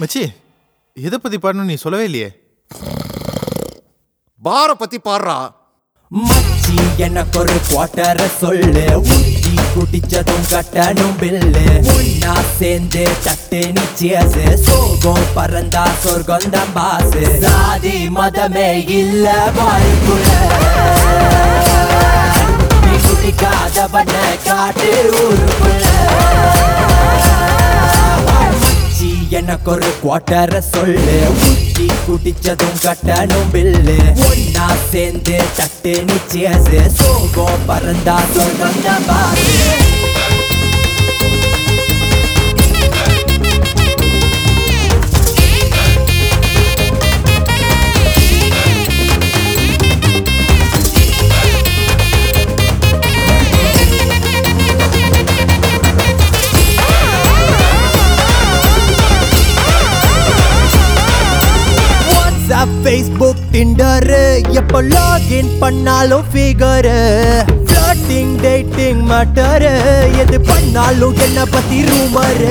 மச்சி எதை பத்தி பாடணும் நீ சொல்லவே இல்லையே பார பத்தி பாடுறா மச்சி எனக்கு ஒரு குவார்டர சொல்லு ஊட்டி குடிச்சதும் கட்டணும் பில்லு ஒன்னா சேர்ந்து தட்டு நிச்சயசு சோகம் பறந்தா சொர்க்கம் தான் பாசு சாதி மதமே இல்ல வாழ்க்குள்ள நீ குடிக்காதவன காட்டு ஊருக்குள்ள மச்சி எனக்கு ஒரு குவார்டர சொல்லு ஊட்டி குடிச்சதும் கட்டணும் பில்லு ஒன்னா சேர்ந்து தட்டு நிச்சயசு சோகம் பறந்தா சொர்க்கம் தான் பாசு வாட்ஸ்அப் ஃபேஸ்புக் டிண்டர் எப்போ லாகின் பண்ணாலும் ஃபிகர் ஃப்ளர்ட்டிங் டேட்டிங் மேட்டர் எது பண்ணாலும் என்ன பத்தி ரூமர்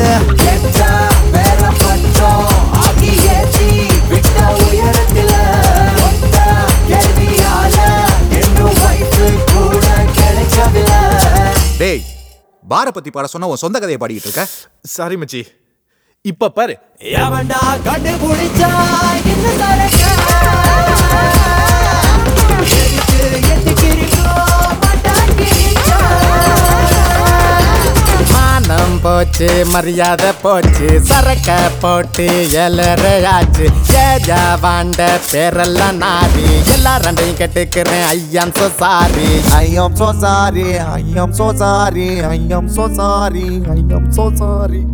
வேற பட்டம் ஆகி ஏற்றி விட்ட உயரத்தில் கேள்வியால என்னும் வயசு கூட கிடைக்கவில்லை டேய் பார பத்தி பாட சொன்னா உன் சொந்த கதையை பாடிக்கிட்டு இருக்க சாரி மச்சி இப்ப பாரு எவன்டா கண்டுபிடிச்சா என்ன சரக்க எதுக்கு எதுக்கிறிக்கோ மாட்டாக்கிறிச்சா மானம் போச்சு மரியாதை போச்சு சரக்க போட்டு எலறையாச்சு ஏஜா வாண்ட பேரெல்லாம் நாரி எல்லாரையும் கெட்டுக்கிறேன் I'm so sorry I am so sorry, I am so sorry, I am so sorry, I am so sorry.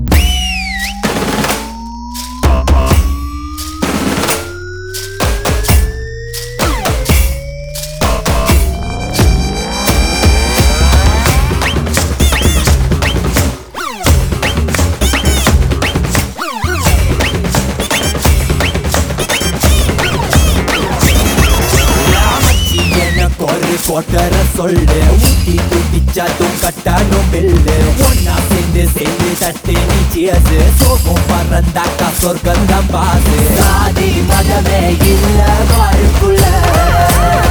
எனக்கு ஒரு கொட்டர சொல்லு ஊட்டி குடிச்சதும் கட்டணும் பில்லு ஒன்னா சேர்ந்து சேர்ந்து தட்டு நிச்சயது சோகம் பறந்தாக்கா சொர்க்கம் தான் பாசு சாதி மதமே இல்ல வாழ்க்குள்ள